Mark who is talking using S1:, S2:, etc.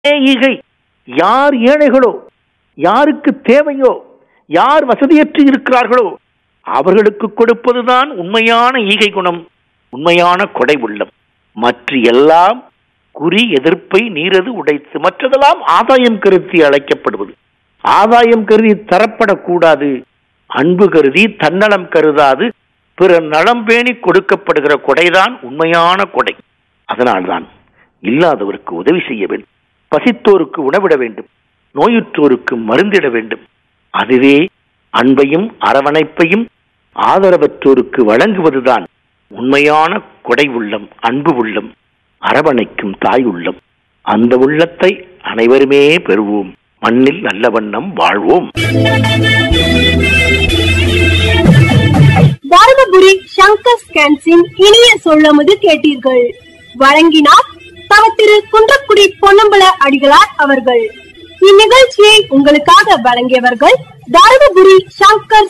S1: ஈகை யார் ஏழைகளோ யாருக்கு தேவையோ யார் வசதியற்று இருக்கிறார்களோ அவர்களுக்கு கொடுப்பதுதான் உண்மையான ஈகை குணம் உண்மையான கொடை உள்ளம் மற்ற எல்லாம் குறி எதிர்ப்பை நீரது உடைத்து மற்றதெல்லாம் ஆதாயம் கருதி அழைக்கப்படுவது ஆதாயம் கருதி தரப்படக்கூடாது அன்பு கருதி தன்னலம் கருதாது பிற நலம் பேணி கொடுக்கப்படுகிற கொடைதான் உண்மையான கொடை அதனால்தான் இல்லாதவருக்கு உதவி செய்ய வேண்டும் பசித்தோருக்கு உணவிட வேண்டும் நோயுற்றோருக்கு மருந்திட வேண்டும் அதுவே அன்பையும் அரவணைப்பையும் ஆதரவற்றோருக்கு வழங்குவதுதான் உண்மையான கொடை உள்ளம் அன்பு உள்ளம் அரவணைக்கும் தாய் உள்ளம் அந்த உள்ளத்தை அனைவருமே பெறுவோம் மண்ணில் நல்ல வண்ணம் வாழ்வோம்
S2: தருமபுரி சங்கர் ஸ்கேன்ஸின் இனிய சொல்லமுது கேட்டீர்கள் வழங்கினார் தவ திரு குன்றக்குடி பொன்னம்பல அடிகளார் அவர்கள் இந்நிகழ்ச்சியை உங்களுக்காக வழங்கியவர்கள் தருமபுரி சங்கர்